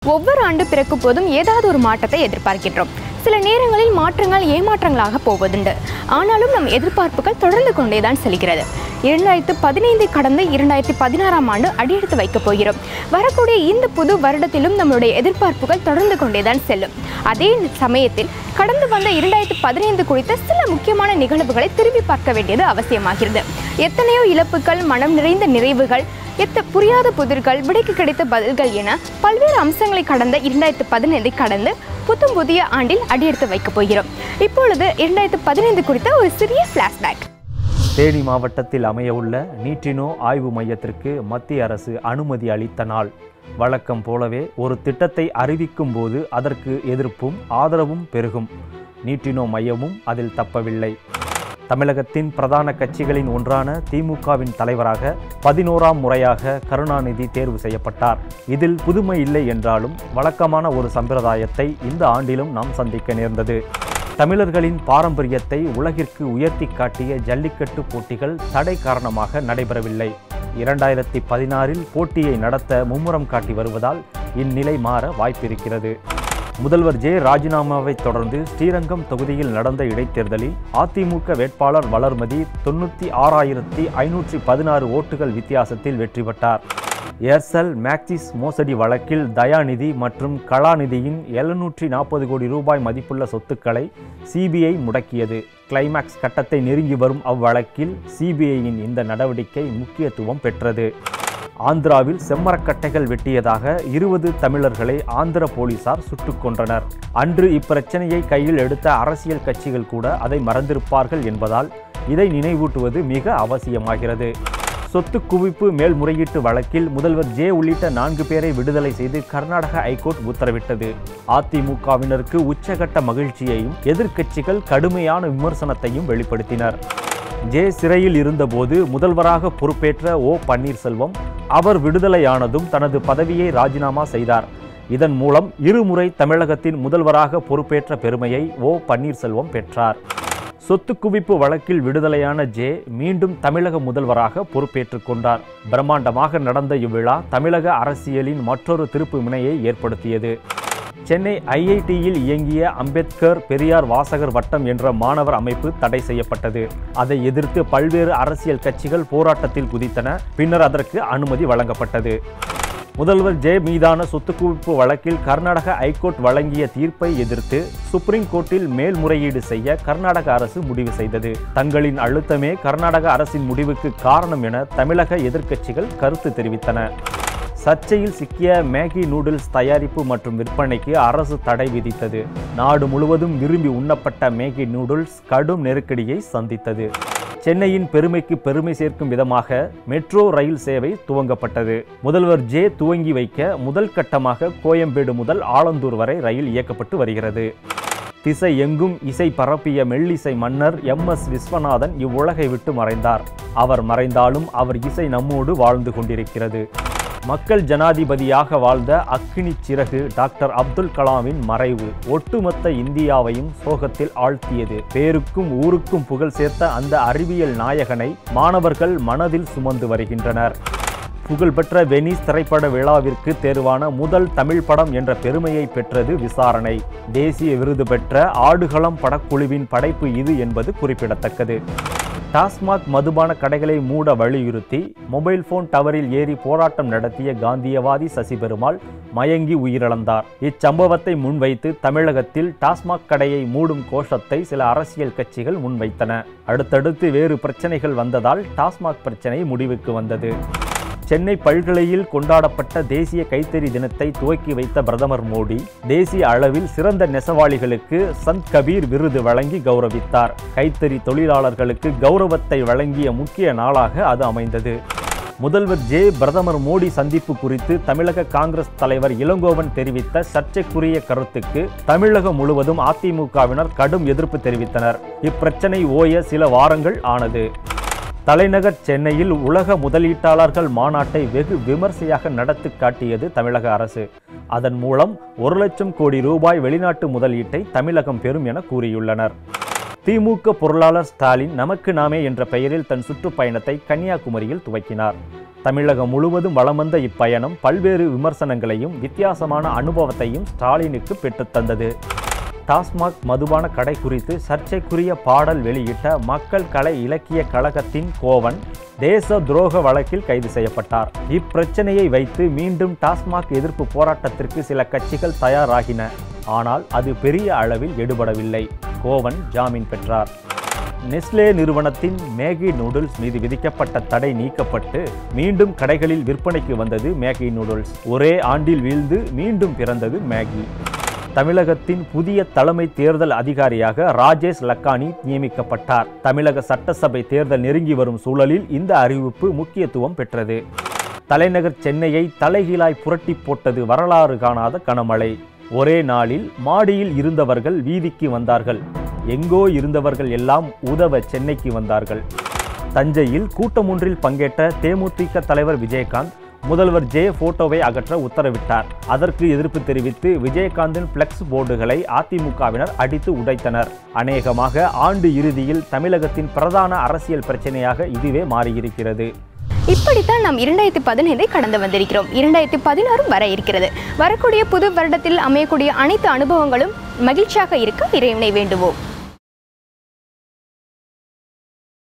ஒவ்வொரு ஆண்டு பிறக்கும் போதும் ஏதாவது ஒரு மாற்றத்தை எதிர்பார்க்கின்றோம் சில நேரங்களில் மாற்றங்கள் ஏமாற்றங்களாக போவதுண்டு ஆனாலும் நம் எதிர்பார்ப்புகள் தொடர்ந்து கொண்டேதான் செல்கிறது இரண்டாயிரத்து பதினைந்தை கடந்து இரண்டாயிரத்தி பதினாறாம் ஆண்டு அடியெடுத்து வைக்கப் போகிறோம் வரக்கூடிய இந்த புது வருடத்திலும் நம்மளுடைய எதிர்பார்ப்புகள் தொடர்ந்து கொண்டேதான் செல்லும் அதே சமயத்தில் கடந்து வந்த இரண்டாயிரத்து பதினைந்து குறித்த சில முக்கியமான நிகழ்வுகளை திரும்பி பார்க்க வேண்டியது அவசியமாகிறது எத்தனையோ இழப்புகள் மனம் நிறைந்த நிறைவுகள் எத்த புரியாத புதிர்கள் விடைக்கு கிடைத்த பதில்கள் என பல்வேறு அம்சங்களை கடந்த இரண்டாயிரத்து பதினைந்தை கடந்து புத்தம் புதிய ஆண்டில் அடியெடுத்து வைக்கப் போகிறோம் இப்பொழுது இரண்டாயிரத்து பதினைந்து குறித்த ஒரு சிறிய ஃப்ளாஷ்பேக் தேனி மாவட்டத்தில் அமையவுள்ள நீட்டினோ ஆய்வு மையத்திற்கு மத்திய அரசு அனுமதி அளித்த நாள் வழக்கம் போலவே ஒரு திட்டத்தை அறிவிக்கும் போது அதற்கு எதிர்ப்பும் ஆதரவும் பெருகும் நீட்டினோ மையமும் அதில் தப்பவில்லை தமிழகத்தின் பிரதான கட்சிகளின் ஒன்றான திமுகவின் தலைவராக பதினோராம் முறையாக கருணாநிதி தேர்வு செய்யப்பட்டார் இதில் புதுமை இல்லை என்றாலும் வழக்கமான ஒரு சம்பிரதாயத்தை இந்த ஆண்டிலும் நாம் சந்திக்க நேர்ந்தது தமிழர்களின் பாரம்பரியத்தை உலகிற்கு உயர்த்தி காட்டிய ஜல்லிக்கட்டு போட்டிகள் தடை காரணமாக நடைபெறவில்லை இரண்டாயிரத்தி பதினாறில் போட்டியை நடத்த மும்முரம் காட்டி வருவதால் இந்நிலை மாற வாய்ப்பிருக்கிறது முதல்வர் ஜே ராஜினாமாவை தொடர்ந்து ஸ்ரீரங்கம் தொகுதியில் நடந்த இடைத்தேர்தலில் அதிமுக வேட்பாளர் வளர்மதி தொண்ணூற்றி ஆறாயிரத்தி ஐநூற்றி பதினாறு ஓட்டுகள் வித்தியாசத்தில் வெற்றி பெற்றார் ஏர்செல் மேக்சிஸ் மோசடி வழக்கில் தயாநிதி மற்றும் கலாநிதியின் எழுநூற்றி நாற்பது கோடி ரூபாய் மதிப்புள்ள சொத்துக்களை சிபிஐ முடக்கியது கிளைமாக்ஸ் கட்டத்தை நெருங்கி வரும் அவ்வழக்கில் சிபிஐயின் இந்த நடவடிக்கை முக்கியத்துவம் பெற்றது ஆந்திராவில் செம்மரக்கட்டைகள் வெட்டியதாக இருபது தமிழர்களை ஆந்திர போலீசார் சுட்டுக் கொன்றனர் அன்று இப்பிரச்சனையை கையில் எடுத்த அரசியல் கட்சிகள் கூட அதை மறந்திருப்பார்கள் என்பதால் இதை நினைவூட்டுவது மிக அவசியமாகிறது சொத்து குவிப்பு மேல்முறையீட்டு வழக்கில் முதல்வர் ஜே உள்ளிட்ட நான்கு பேரை விடுதலை செய்து கர்நாடக ஐகோர்ட் உத்தரவிட்டது அதிமுகவினருக்கு உச்சகட்ட மகிழ்ச்சியையும் எதிர்க்கட்சிகள் கடுமையான விமர்சனத்தையும் வெளிப்படுத்தினர் ஜே சிறையில் இருந்தபோது முதல்வராக பொறுப்பேற்ற ஓ பன்னீர்செல்வம் அவர் விடுதலையானதும் தனது பதவியை ராஜினாமா செய்தார் இதன் மூலம் இருமுறை தமிழகத்தின் முதல்வராக பொறுப்பேற்ற பெருமையை ஓ பன்னீர்செல்வம் பெற்றார் சொத்து குவிப்பு வழக்கில் விடுதலையான ஜே மீண்டும் தமிழக முதல்வராக பொறுப்பேற்றுக் கொண்டார் பிரம்மாண்டமாக நடந்த இவ்விழா தமிழக அரசியலின் மற்றொரு திருப்பு முனையை ஏற்படுத்தியது சென்னை ஐஐடியில் இயங்கிய அம்பேத்கர் பெரியார் வாசகர் வட்டம் என்ற மாணவர் அமைப்பு தடை செய்யப்பட்டது அதை எதிர்த்து பல்வேறு அரசியல் கட்சிகள் போராட்டத்தில் குதித்தன பின்னர் அதற்கு அனுமதி வழங்கப்பட்டது முதல்வர் ஜே மீதான சொத்து குவிப்பு வழக்கில் கர்நாடக ஐகோர்ட் வழங்கிய தீர்ப்பை எதிர்த்து சுப்ரீம் கோர்ட்டில் மேல்முறையீடு செய்ய கர்நாடக அரசு முடிவு செய்தது தங்களின் அழுத்தமே கர்நாடக அரசின் முடிவுக்கு காரணம் என தமிழக எதிர்க்கட்சிகள் கருத்து தெரிவித்தன சர்ச்சையில் சிக்கிய மேகி நூடுல்ஸ் தயாரிப்பு மற்றும் விற்பனைக்கு அரசு தடை விதித்தது நாடு முழுவதும் விரும்பி உண்ணப்பட்ட மேகி நூடுல்ஸ் கடும் நெருக்கடியை சந்தித்தது சென்னையின் பெருமைக்கு பெருமை சேர்க்கும் விதமாக மெட்ரோ ரயில் சேவை துவங்கப்பட்டது முதல்வர் ஜே துவங்கி வைக்க முதல் கட்டமாக கோயம்பேடு முதல் ஆலந்தூர் வரை ரயில் இயக்கப்பட்டு வருகிறது திசை எங்கும் இசை பரப்பிய மெல்லிசை மன்னர் எம் எஸ் விஸ்வநாதன் இவ்வுலகை விட்டு மறைந்தார் அவர் மறைந்தாலும் அவர் இசை நம்மோடு வாழ்ந்து கொண்டிருக்கிறது மக்கள் ஜனாதிபதியாக வாழ்ந்த அக்கினி சிறகு டாக்டர் அப்துல் கலாமின் மறைவு ஒட்டுமொத்த இந்தியாவையும் சோகத்தில் ஆழ்த்தியது பேருக்கும் ஊருக்கும் புகழ் சேர்த்த அந்த அறிவியல் நாயகனை மாணவர்கள் மனதில் சுமந்து வருகின்றனர் புகழ்பெற்ற வெனிஸ் திரைப்பட விழாவிற்கு தேர்வான முதல் தமிழ் படம் என்ற பெருமையை பெற்றது விசாரணை தேசிய விருது பெற்ற ஆடுகளம் படக்குழுவின் படைப்பு இது என்பது குறிப்பிடத்தக்கது டாஸ்மாக் மதுபான கடைகளை மூட வலியுறுத்தி மொபைல் போன் டவரில் ஏறி போராட்டம் நடத்திய காந்தியவாதி சசி பெருமாள் மயங்கி உயிரிழந்தார் இச்சம்பவத்தை முன்வைத்து தமிழகத்தில் டாஸ்மாக் கடையை மூடும் கோஷத்தை சில அரசியல் கட்சிகள் முன்வைத்தன அடுத்தடுத்து வேறு பிரச்சனைகள் வந்ததால் டாஸ்மாக் பிரச்சனை முடிவுக்கு வந்தது சென்னை பல்கலையில் கொண்டாடப்பட்ட தேசிய கைத்தறி தினத்தை துவக்கி வைத்த பிரதமர் மோடி தேசிய அளவில் சிறந்த நெசவாளிகளுக்கு சந்த் கபீர் விருது வழங்கி கௌரவித்தார் கைத்தறி தொழிலாளர்களுக்கு கௌரவத்தை வழங்கிய முக்கிய நாளாக அது அமைந்தது முதல்வர் ஜே பிரதமர் மோடி சந்திப்பு குறித்து தமிழக காங்கிரஸ் தலைவர் இளங்கோவன் தெரிவித்த சர்ச்சைக்குரிய கருத்துக்கு தமிழகம் முழுவதும் அதிமுகவினர் கடும் எதிர்ப்பு தெரிவித்தனர் இப்பிரச்சனை ஓய சில வாரங்கள் ஆனது தலைநகர் சென்னையில் உலக முதலீட்டாளர்கள் மாநாட்டை வெகு விமர்சையாக நடத்தி காட்டியது தமிழக அரசு அதன் மூலம் ஒரு லட்சம் கோடி ரூபாய் வெளிநாட்டு முதலீட்டை தமிழகம் பெறும் என கூறியுள்ளனர் திமுக பொருளாளர் ஸ்டாலின் நமக்கு நாமே என்ற பெயரில் தன் சுற்றுப்பயணத்தை கன்னியாகுமரியில் துவக்கினார் தமிழகம் முழுவதும் வலம் வந்த இப்பயணம் பல்வேறு விமர்சனங்களையும் வித்தியாசமான அனுபவத்தையும் ஸ்டாலினுக்கு பெற்றுத்தந்தது டாஸ்மாக் மதுபான கடை குறித்து சர்ச்சைக்குரிய பாடல் வெளியிட்ட மக்கள் கலை இலக்கிய கழகத்தின் கோவன் தேச துரோக வழக்கில் கைது செய்யப்பட்டார் இப்பிரச்சனையை வைத்து மீண்டும் டாஸ்மாக் எதிர்ப்பு போராட்டத்திற்கு சில கட்சிகள் தயாராகின ஆனால் அது பெரிய அளவில் எடுபடவில்லை கோவன் ஜாமீன் பெற்றார் நெஸ்லே நிறுவனத்தின் மேகி நூடுல்ஸ் மீது விதிக்கப்பட்ட தடை நீக்கப்பட்டு மீண்டும் கடைகளில் விற்பனைக்கு வந்தது மேகி நூடுல்ஸ் ஒரே ஆண்டில் வீழ்ந்து மீண்டும் பிறந்தது மேகி தமிழகத்தின் புதிய தலைமை தேர்தல் அதிகாரியாக ராஜேஷ் லக்கானி நியமிக்கப்பட்டார் தமிழக சட்டசபை தேர்தல் நெருங்கி வரும் சூழலில் இந்த அறிவிப்பு முக்கியத்துவம் பெற்றது தலைநகர் சென்னையை தலைகீழாய் புரட்டி போட்டது வரலாறு காணாத கனமழை ஒரே நாளில் மாடியில் இருந்தவர்கள் வீதிக்கு வந்தார்கள் எங்கோ இருந்தவர்கள் எல்லாம் உதவ சென்னைக்கு வந்தார்கள் தஞ்சையில் கூட்டம் ஒன்றில் பங்கேற்ற தேமுதிக தலைவர் விஜயகாந்த் முதல்வர் ஜெய போட்டோவை அகற்ற உத்தரவிட்டார் அதற்கு எதிர்ப்பு தெரிவித்து விஜயகாந்தின் பிளெக்ஸ் போர்டுகளை அதிமுகவினர் அடித்து உடைத்தனர் அநேகமாக ஆண்டு இறுதியில் தமிழகத்தின் பிரதான அரசியல் பிரச்சனையாக இதுவே மாறியிருக்கிறது இப்படித்தான் நாம் இரண்டாயிரத்தி பதினைந்தை கடந்து வந்திருக்கிறோம் இரண்டாயிரத்தி பதினாறும் வர இருக்கிறது வரக்கூடிய புது வருடத்தில் அமையக்கூடிய அனைத்து அனுபவங்களும் மகிழ்ச்சியாக இருக்க இறைவனை வேண்டுவோம்